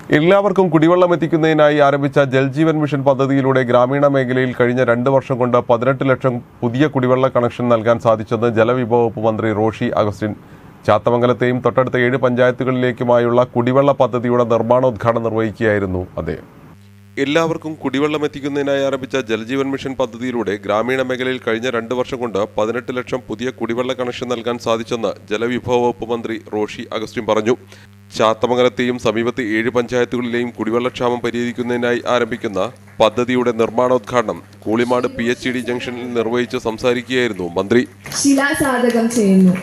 എല്ലാവർക്കും കുടിവെള്ളം എത്തിക്കുന്നതിനായി ആരംഭിച്ച ജൽജീവൻ മിഷൻ പദ്ധതിയിലൂടെ ഗ്രാമീണ മേഖലയിൽ കഴിഞ്ഞ രണ്ട് വർഷം കൊണ്ട് പതിനെട്ട് ലക്ഷം പുതിയ കുടിവെള്ള കണക്ഷൻ നൽകാൻ സാധിച്ചെന്ന് ജലവിഭവ വകുപ്പ് മന്ത്രി റോഷി അഗസ്റ്റിൻ ചാത്തമംഗലത്തെയും തൊട്ടടുത്ത ഏഴ് പഞ്ചായത്തുകളിലേക്കുമായുള്ള കുടിവെള്ള പദ്ധതിയുടെ നിർമ്മാണോദ്ഘാടനം നിർവഹിക്കുകയായിരുന്നു അദ്ദേഹം എല്ലാവർക്കും കുടിവെള്ളം എത്തിക്കുന്നതിനായി ആരംഭിച്ച ജലജീവൻ മിഷൻ പദ്ധതിയിലൂടെ ഗ്രാമീണ മേഖലയിൽ കഴിഞ്ഞ രണ്ട് വർഷം കൊണ്ട് പതിനെട്ട് ലക്ഷം പുതിയ കുടിവെള്ള കണക്ഷൻ നൽകാൻ സാധിച്ചെന്ന് ജലവിഭവ വകുപ്പ് മന്ത്രി റോഷി അഗസ്റ്റിൻ പറഞ്ഞു ചാത്തമംഗലത്തെയും സമീപത്തെ ഏഴ് പഞ്ചായത്തുകളിലെയും കുടിവെള്ളക്ഷാമം പരിഹരിക്കുന്നതിനായി ആരംഭിക്കുന്ന പദ്ധതിയുടെ നിർമ്മാണോദ്ഘാടനം കൂളിമാട് പി എച്ച് ഡി ജംഗ്ഷനിൽ നിർവഹിച്ച് സംസാരിക്കുകയായിരുന്നു മന്ത്രി ശിലാസാധകം ചെയ്യുന്നു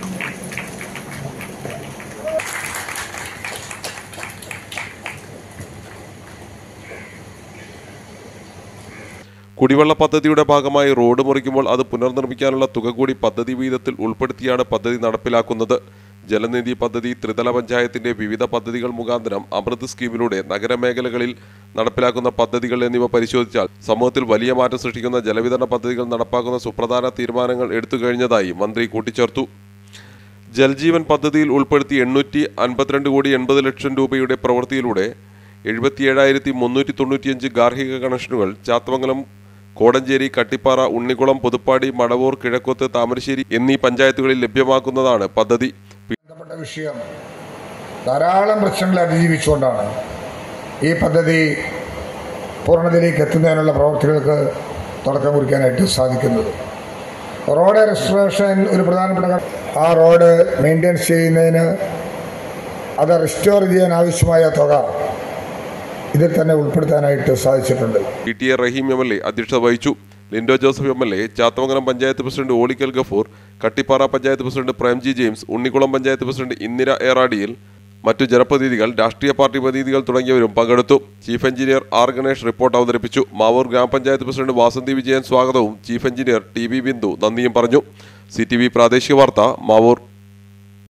കുടിവെള്ള പദ്ധതിയുടെ ഭാഗമായി റോഡ് മുറിക്കുമ്പോൾ അത് പുനർനിർമ്മിക്കാനുള്ള തുക കൂടി പദ്ധതി വീതത്തിൽ ഉൾപ്പെടുത്തിയാണ് പദ്ധതി നടപ്പിലാക്കുന്നത് ജലനിധി പദ്ധതി ത്രിതല പഞ്ചായത്തിന്റെ വിവിധ പദ്ധതികൾ മുഖാന്തരം അമൃത് സ്കീമിലൂടെ നഗരമേഖലകളിൽ നടപ്പിലാക്കുന്ന പദ്ധതികൾ എന്നിവ പരിശോധിച്ചാൽ സമൂഹത്തിൽ വലിയ മാറ്റം സൃഷ്ടിക്കുന്ന ജലവിതരണ പദ്ധതികൾ നടപ്പാക്കുന്ന സുപ്രധാന തീരുമാനങ്ങൾ എടുത്തു കഴിഞ്ഞതായി മന്ത്രി കൂട്ടിച്ചേർത്തു ജൽജീവൻ പദ്ധതിയിൽ ഉൾപ്പെടുത്തി എണ്ണൂറ്റി അൻപത്തിരണ്ട് കോടി എൺപത് ലക്ഷം രൂപയുടെ പ്രവൃത്തിയിലൂടെ എഴുപത്തിയേഴായിരത്തി മുന്നൂറ്റി തൊണ്ണൂറ്റിയഞ്ച് ഗാർഹിക കണക്ഷനുകൾ ചാത്തമംഗലം കോടഞ്ചേരി കട്ടിപ്പാറ ഉണ്ണിക്കുളം പുതുപ്പാടി മടവൂർ കിഴക്കൊത്ത് താമരശ്ശേരി എന്നീ പഞ്ചായത്തുകളിൽ ലഭ്യമാക്കുന്നതാണ് പദ്ധതി ബന്ധപ്പെട്ട വിഷയം ധാരാളം പ്രശ്നങ്ങളെ അതിജീവിച്ചുകൊണ്ടാണ് ഈ പദ്ധതി പൂർണ്ണതയിലേക്ക് എത്തുന്നതിനുള്ള പ്രവർത്തികൾക്ക് തുടക്കം കുറിക്കാനായിട്ട് സാധിക്കുന്നത് റോഡ് റെസ്റ്റോറേഷൻ ഒരു പ്രധാനപ്പെട്ട ഘ- ആ റോഡ് മെയിൻറ്റെയിൻസ് ചെയ്യുന്നതിന് അത് റിസ്റ്റോർ ചെയ്യാൻ ആവശ്യമായ തുക ഇതിൽ തന്നെ ഉൾപ്പെടുത്താനായിട്ട് സാധിച്ചിട്ടുണ്ട് P T A Rahim M L A അധ്യക്ഷത വഹിച്ചു Lindo Joseph M L A Chathamangalam panchayat president Olikkal Gafoor Kattippara panchayat president Premji James Unnikulam panchayat president Indira ഏറാടിയിൽ മറ്റു ജനപ്രതിനിധികൾ രാഷ്ട്രീയ പാർട്ടി പ്രതിനിധികൾ തുടങ്ങിയവരും പങ്കെടുത്തു chief engineer R Ganesh report അവതരിപ്പിച്ചു മാവൂർ ഗ്രാമപഞ്ചായത്ത് പ്രസിഡന്റ് വാസന്തി വിജയൻ സ്വാഗതവും chief engineer T V Bindu നന്ദിയും പറഞ്ഞു സി ടി വി പ്രാദേശിക വാർത്ത മാവൂർ